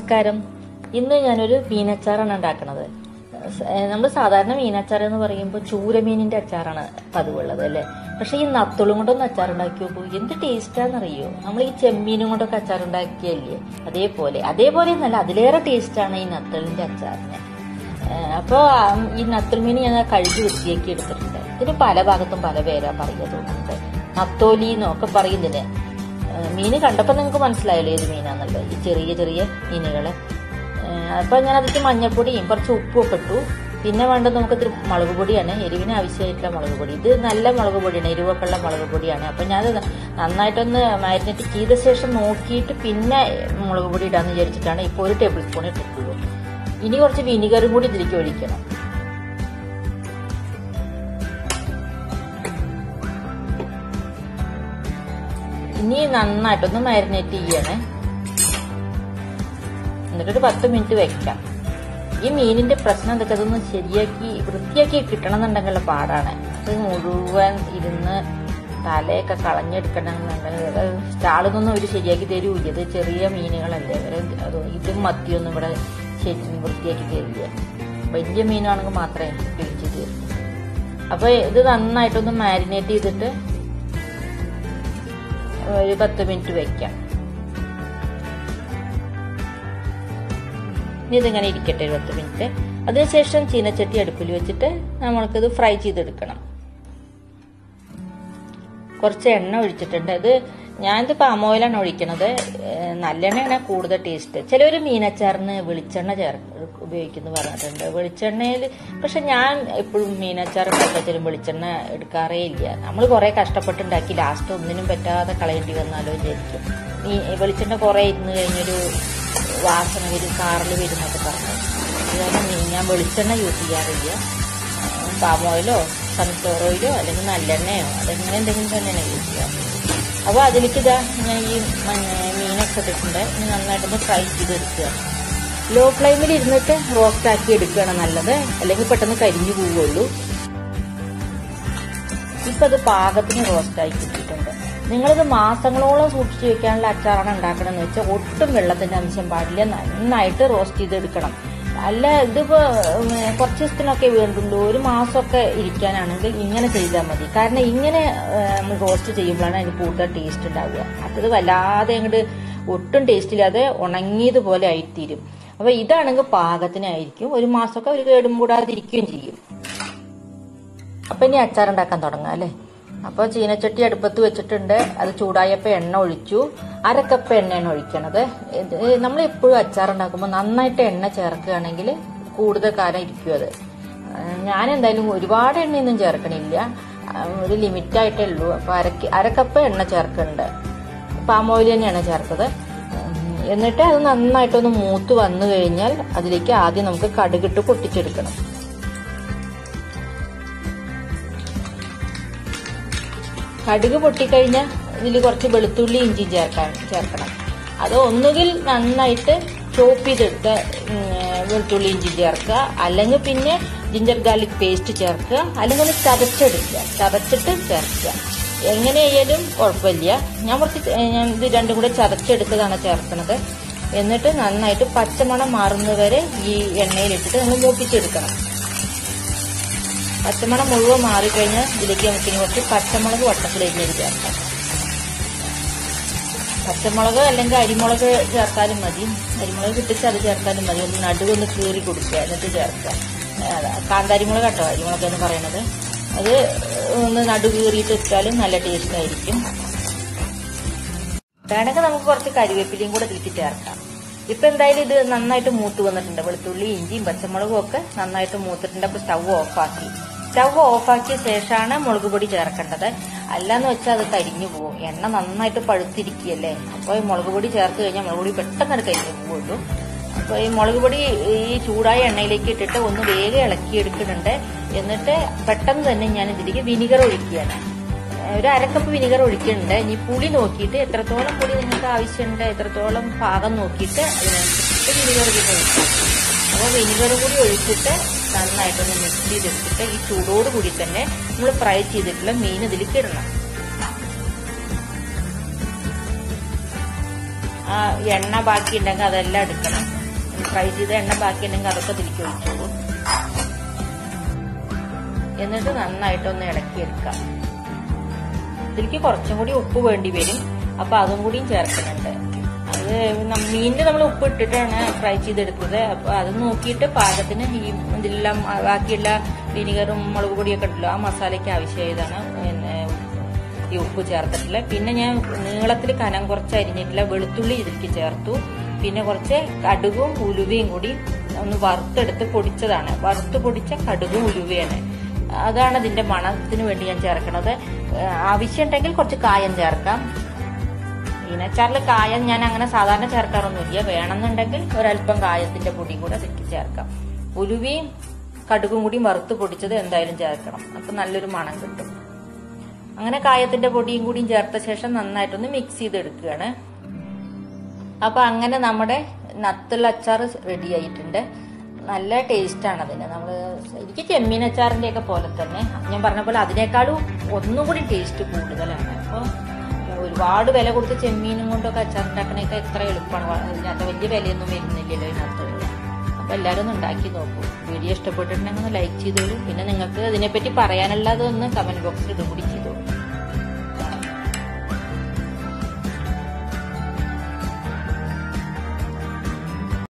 നമസ്കാരം ഇന്ന് ഞാനൊരു മീനച്ചാറാണ് ഉണ്ടാക്കുന്നത് നമ്മൾ സാധാരണ മീനച്ചാർ എന്ന് പറയുമ്പോൾ ചൂരമീനിന്റെ അച്ചാറാണ് പതിവുള്ളത് അല്ലേ പക്ഷെ ഈ നത്തുളും കൊണ്ടൊന്ന് അച്ചാർ ഉണ്ടാക്കി നോക്കൂ എന്ത് ടേസ്റ്റാന്നറിയോ നമ്മൾ ഈ ചെമ്മീനും കൊണ്ടൊക്കെ അച്ചാർ ഉണ്ടാക്കിയല്ലേ അതേപോലെ അതേപോലെ എന്നല്ല അതിലേറെ ടേസ്റ്റാണ് ഈ നത്തളിന്റെ അച്ചാറിന് അപ്പോൾ ഈ നത്തൽ മീൻ ഞാൻ കഴുകി വൃത്തിയാക്കി എടുത്തിട്ടുണ്ട് ഇതിന് പല ഭാഗത്തും പല പേരാ പറയുക തോന്നുന്നുണ്ട് നത്തോലി എന്നൊക്കെ പറയുന്നതിന് മീന് കണ്ടപ്പോൾ നിങ്ങൾക്ക് മനസ്സിലായല്ലോ ഏത് മീനാന്നുള്ളത് ഈ ചെറിയ ചെറിയ മീനുകള് അപ്പൊ ഞാൻ അതിലേക്ക് മഞ്ഞപ്പൊടിയും കുറച്ച് ഉപ്പും ഒക്കെ ഇട്ടു പിന്നെ വേണ്ടത് നമുക്ക് ഇത്തിരി മുളക് പൊടിയാണ് എരിവിന് ആവശ്യമായിട്ടുള്ള മുളക് പൊടി ഇത് നല്ല മുളക് പൊടിയാണ് എരിവൊക്കെ ഉള്ള മുളക് പൊടിയാണ് അപ്പൊ ഞാൻ നന്നായിട്ടൊന്ന് മാരിനേറ്റ് ചെയ്ത ശേഷം നോക്കിയിട്ട് പിന്നെ മുളക് പൊടി ഇടാന്ന് വിചാരിച്ചിട്ടാണ് ഇപ്പോൾ ഒരു ടേബിൾ സ്പൂൺ ഇട്ടിട്ടുള്ളൂ ഇനി കുറച്ച് വിനിഗറും കൂടി ഇതിലേക്ക് ഒഴിക്കണം ഇനി നന്നായിട്ടൊന്ന് മാരിനേറ്റ് ചെയ്യണേ എന്നിട്ടൊരു പത്ത് മിനിറ്റ് വെക്കാം ഈ മീനിന്റെ പ്രശ്നം എന്തൊക്കെ അതൊന്ന് ശരിയാക്കി വൃത്തിയാക്കി കിട്ടണം എന്നുണ്ടെങ്കിലുള്ള പാടാണ് അത് മുഴുവൻ ഇരുന്ന് തലയൊക്കെ കളഞ്ഞെടുക്കണമെന്നുണ്ടെങ്കിൽ സ്റ്റാളിൽ ഒരു ശരിയാക്കി തരൂല്ല ഇത് ചെറിയ മീനുകളല്ലേ ഇവര് അത് ഇതും മത്തിയൊന്നും ഇവിടെ ശരി വൃത്തിയാക്കി തരില്ല വലിയ മീനാണെങ്കിൽ മാത്രമേ പിടിച്ചു തരൂ അപ്പൊ ഇത് നന്നായിട്ടൊന്ന് മാരിനേറ്റ് ചെയ്തിട്ട് ഒരു പത്ത് മിനിറ്റ് വെക്കാം ഇനി ഇതിങ്ങനെ ഇരിക്കട്ടെ ഒരു പത്ത് മിനിറ്റ് അതിനുശേഷം ചീനച്ചട്ടി അടുപ്പിൽ വെച്ചിട്ട് നമ്മൾക്കിത് ഫ്രൈ ചെയ്തെടുക്കണം കുറച്ച് എണ്ണ ഒഴിച്ചിട്ടുണ്ട് ഇത് ഞാനിത് പാം ഓയിലാണ് ഒഴിക്കണത് നല്ലെണ്ണയാണ് കൂടുതൽ ടേസ്റ്റ് ചിലവർ മീനച്ചാറിന് വെളിച്ചെണ്ണ ചേർ ഉപയോഗിക്കുന്നു പറഞ്ഞിട്ടുണ്ട് വെളിച്ചെണ്ണയിൽ പക്ഷെ ഞാൻ എപ്പോഴും മീനച്ചാർ ഉണ്ടാക്കത്തിലും വെളിച്ചെണ്ണ എടുക്കാറേ ഇല്ല നമ്മൾ കുറെ കഷ്ടപ്പെട്ടുണ്ടാക്കി ലാസ്റ്റ് ഒന്നിനും പറ്റാതെ കളയേണ്ടി വന്നാലോ വിചാരിക്കും ഈ വെളിച്ചെണ്ണ കുറെ ഇരുന്ന് കഴിഞ്ഞൊരു വാസന വരും കാറിൽ വരുന്നൊക്കെ പറഞ്ഞു അതുകാരണം ഞാൻ വെളിച്ചെണ്ണ യൂസ് ചെയ്യാറില്ല പാം ഓയിലോ സൺഫ്ലവർ ഓയിലോ അല്ലെങ്കിൽ നല്ലെണ്ണയോ അതെങ്ങനെ എന്തെങ്കിലും തന്നെയാണ് യൂസ് ചെയ്യാറ് അപ്പോൾ അതിലേക്ക് ഇതാ ഞാൻ ഈ മീനൊക്കെ ഇട്ടിട്ടുണ്ട് ഇനി നന്നായിട്ടൊന്ന് ഫ്രൈ ചെയ്തെടുക്കുക ലോ ഫ്ലെയിമിൽ ഇരുന്നിട്ട് റോസ്റ്റ് ആക്കി എടുക്കുകയാണ് നല്ലത് അല്ലെങ്കിൽ പെട്ടെന്ന് കരിഞ്ഞു പോവുള്ളൂ ഇപ്പൊ അത് പാകത്തിന് റോസ്റ്റ് ആക്കി കിട്ടിയിട്ടുണ്ട് നിങ്ങളിത് മാസങ്ങളോളം സൂക്ഷിച്ചു വെക്കാനുള്ള അച്ചാറാണ് ഉണ്ടാക്കണമെന്ന് വെച്ചാൽ ഒട്ടും വെള്ളത്തിന്റെ അംശം പാടില്ല നന്നായിട്ട് റോസ്റ്റ് ചെയ്തെടുക്കണം അല്ല ഇതിപ്പോ കുറച്ച് ദിവസത്തിനൊക്കെ വേണ്ടുള്ളൂ ഒരു മാസമൊക്കെ ഇരിക്കാനാണെങ്കിൽ ഇങ്ങനെ ചെയ്താൽ മതി കാരണം ഇങ്ങനെ നമ്മൾ റോസ്റ്റ് ചെയ്യുമ്പോഴാണ് അതിന് കൂടുതൽ ടേസ്റ്റ് ഉണ്ടാവുക അത് വല്ലാതെ അങ്ങോട്ട് ഒട്ടും ടേസ്റ്റ് ഇല്ലാതെ ഉണങ്ങിയതുപോലെ ആയിത്തീരും അപ്പൊ ഇതാണെങ്കിൽ പാകത്തിനായിരിക്കും ഒരു മാസമൊക്കെ ഒരു കേടും കൂടാതെ ഇരിക്കുകയും ചെയ്യും അപ്പൊ ഇനി അച്ചാർ ഉണ്ടാക്കാൻ തുടങ്ങാം അല്ലേ അപ്പോൾ ചീനച്ചട്ടി അടുപ്പത്ത് വെച്ചിട്ടുണ്ട് അത് ചൂടായപ്പോൾ എണ്ണ ഒഴിച്ചു അരക്കപ്പ് എണ്ണയാണ് ഒഴിക്കണത് നമ്മൾ എപ്പോഴും അച്ചാർ ഉണ്ടാക്കുമ്പോൾ നന്നായിട്ട് എണ്ണ ചേർക്കുകയാണെങ്കിൽ കൂടുതൽ കാലം ഇരിക്കും അത് ഞാൻ എന്തായാലും ഒരുപാട് എണ്ണയൊന്നും ചേർക്കണില്ല ഒരു ലിമിറ്റായിട്ടേ ഉള്ളൂ അപ്പോൾ അരക്ക് അരക്കപ്പ് എണ്ണ ചേർക്കുന്നുണ്ട് പാം ഓയിൽ തന്നെയാണ് ചേർത്തത് എന്നിട്ട് അത് നന്നായിട്ടൊന്ന് മൂത്ത് വന്നു കഴിഞ്ഞാൽ അതിലേക്ക് ആദ്യം നമുക്ക് കടുകിട്ട് പൊട്ടിച്ചെടുക്കണം കടുക് പൊട്ടിക്കഴിഞ്ഞാൽ ഇതിൽ കുറച്ച് വെളുത്തുള്ളി ഇഞ്ചി ചേർക്കാൻ ചേർക്കണം അത് ഒന്നുകിൽ നന്നായിട്ട് ചോപ്പ് ചെയ്തെടുത്ത വെളുത്തുള്ളി ഇഞ്ചി ചേർക്കുക അല്ലെങ്കിൽ പിന്നെ ജിഞ്ചർ ഗാർലിക് പേസ്റ്റ് ചേർക്കുക അല്ലെങ്കിൽ ഒന്ന് ചതച്ചെടുക്കുക ചതച്ചിട്ട് ചേർക്കുക എങ്ങനെയായാലും കുഴപ്പമില്ല ഞാൻ കുറച്ച് ഞാൻ ഇത് രണ്ടും കൂടെ ചതച്ചെടുത്തതാണ് ചേർക്കുന്നത് എന്നിട്ട് നന്നായിട്ട് പച്ചമണം മാറുന്നവരെ ഈ എണ്ണയിലിട്ടിട്ട് നമ്മൾ മൂപ്പിച്ചെടുക്കണം പച്ചമുളക് മുഴുവൻ മാറിക്കഴിഞ്ഞാൽ ഇതിലേക്ക് നമുക്ക് കുറച്ച് പച്ചമുളക് വട്ടത്തിലേക്ക് ചേർക്കാം പച്ചമുളക് അല്ലെങ്കിൽ അരിമുളക് ചേർത്താലും മതി അരിമുളക് കിട്ടിച്ച് അത് ചേർത്താലും മതി ഒന്ന് നടുവൊന്ന് കീറി കൊടുക്കുക എന്നിട്ട് ചേർക്കുക കാന്താരിമുളക് കേട്ടോ അരിമുളക് എന്ന് പറയണത് അത് ഒന്ന് നടു കീറിയിട്ട് വെച്ചാലും നല്ല ടേസ്റ്റ് ആയിരിക്കും വേണമെങ്കിൽ നമുക്ക് കുറച്ച് കരിവേപ്പിലയും കൂടെ ഇതിലേക്ക് ചേർക്കാം ഇപ്പൊ എന്തായാലും ഇത് നന്നായിട്ട് മൂത്ത് വന്നിട്ടുണ്ട് വെളുത്തുള്ളി ഇഞ്ചിയും പച്ചമുളകും ഒക്കെ നന്നായിട്ട് മൂത്തിട്ടുണ്ട് അപ്പൊ സ്റ്റവ് ഓഫാക്കി സ്റ്റവ് ഓഫാക്കിയ ശേഷമാണ് മുളക് പൊടി ചേർക്കേണ്ടത് അല്ലാന്ന് വെച്ചാൽ അത് കരിഞ്ഞു പോകും എണ്ണ നന്നായിട്ട് പഴുത്തിരിക്കുകയല്ലേ അപ്പോൾ ഈ മുളക് പൊടി ചേർത്ത് കഴിഞ്ഞാൽ മുളക് പൊടി പെട്ടെന്ന് അത് കരിഞ്ഞു പോകുള്ളൂ അപ്പോൾ ഈ മുളക് പൊടി ഈ ചൂടായ എണ്ണയിലേക്ക് ഇട്ടിട്ട് ഒന്ന് വേഗം ഇളക്കിയെടുക്കുന്നുണ്ട് എന്നിട്ട് പെട്ടെന്ന് തന്നെ ഞാൻ ഇതിലേക്ക് വിനിഗർ ഒഴിക്കുകയാണ് ഒരു അരക്കപ്പ് വിനിഗർ ഒഴിക്കുന്നുണ്ട് ഇനി പുളി നോക്കിയിട്ട് എത്രത്തോളം പുളി നിങ്ങൾക്ക് ആവശ്യമുണ്ട് എത്രത്തോളം പാകം നോക്കിയിട്ട് അതിനനുസരിച്ചിട്ട് വിനിഗർ പിന്നെ ഒഴിക്കും അപ്പോൾ വിനിഗർ കൂടി ഒഴിച്ചിട്ട് നന്നായിട്ടൊന്ന് മിക്സ് ചെയ്തെടുത്തിട്ട് ഈ ചൂടോട് കൂടി തന്നെ നമ്മൾ ഫ്രൈ ചെയ്തിട്ടുള്ള മീൻ ഇതിലേക്ക് ഇടണം ആ എണ്ണ ബാക്കി ഉണ്ടെങ്കിൽ അതെല്ലാം എടുക്കണം ഫ്രൈ ചെയ്ത എണ്ണ ബാക്കി ഉണ്ടെങ്കിൽ അതൊക്കെ തിരികെ ഒഴിച്ചോളൂ എന്നിട്ട് നന്നായിട്ടൊന്ന് ഇളക്കിയെടുക്കാം ഇതിലേക്ക് കുറച്ചും കൂടി ഉപ്പ് വേണ്ടി വരും അപ്പൊ അതും കൂടിയും ചേർക്കുന്നുണ്ട് അത് നം- മീനിൽ നമ്മൾ ഉപ്പ് ഇട്ടിട്ടാണ് ഫ്രൈ ചെയ്തെടുത്തത് അപ്പൊ അത് നോക്കിയിട്ട് പാകത്തിന് ഈ ഇതിലെല്ലാം ബാക്കിയുള്ള വിനിഗറും മുളക് പൊടിയൊക്കെ ഉണ്ടല്ലോ ആ മസാലയ്ക്ക് ആവശ്യമായതാണ് പിന്നെ ഈ ഉപ്പ് ചേർത്തിട്ടില്ല പിന്നെ ഞാൻ നീളത്തിൽ കനം കുറച്ച് അരിഞ്ഞിട്ടില്ല വെളുത്തുള്ളി ഇതിലേക്ക് ചേർത്തു പിന്നെ കുറച്ച് കടുകും ഉലുവയും കൂടി ഒന്ന് വറുത്തെടുത്ത് പൊടിച്ചതാണ് വറുത്ത് പൊടിച്ച കടുകും ഉലുവയാണ് അതാണ് ഇതിന്റെ മണത്തിന് വേണ്ടി ഞാൻ ചേർക്കണത് ഏഹ് ആവശ്യമുണ്ടെങ്കിൽ കുറച്ച് കായം ചേർക്കാം മീനച്ചാറിൽ കായം ഞാൻ അങ്ങനെ സാധാരണ ചേർക്കാറൊന്നുമില്ല വേണമെന്നുണ്ടെങ്കിൽ ഒരല്പം കായത്തിന്റെ പൊടി കൂടെ ഇതിലേക്ക് ചേർക്കാം ഉലുവയും കടുകും കൂടി വറുത്ത് പൊടിച്ചത് എന്തായാലും ചേർക്കണം അപ്പൊ നല്ലൊരു മണം കിട്ടും അങ്ങനെ കായത്തിന്റെ പൊടിയും കൂടിയും ചേർത്ത ശേഷം നന്നായിട്ടൊന്ന് മിക്സ് ചെയ്തെടുക്കുകയാണ് അപ്പൊ അങ്ങനെ നമ്മുടെ നത്തുള്ള അച്ചാർ റെഡി ആയിട്ടുണ്ട് നല്ല ടേസ്റ്റ് ആണ് അതിന് നമ്മള് എനിക്ക് ചെമ്മീൻ അച്ചാറിന്റെ ഒക്കെ പോലെ തന്നെ ഞാൻ പറഞ്ഞ പോലെ അതിനേക്കാളും ഒന്നും കൂടി ടേസ്റ്റ് കൂടുതലാണ് അപ്പോൾ ഒരുപാട് വില കൊടുത്ത് ചെമ്മീനും കൊണ്ടൊക്കെ അച്ചാർ ഉണ്ടാക്കണേക്കെ എത്ര എളുപ്പമാണ് അതിനകത്ത് വലിയ വിലയൊന്നും വരുന്നില്ലല്ലോ ഇതിനകത്ത് അപ്പൊ എല്ലാവരും ഒന്ന് ഉണ്ടാക്കി നോക്കൂ വീഡിയോ ഇഷ്ടപ്പെട്ടിട്ടുണ്ടെങ്കിൽ ഒന്ന് ലൈക്ക് ചെയ്തോളൂ പിന്നെ നിങ്ങൾക്ക് ഇതിനെപ്പറ്റി പറയാനുള്ളത് ഒന്ന് കമന്റ് ബോക്സിൽ ഇടും കൂടി ചെയ്യും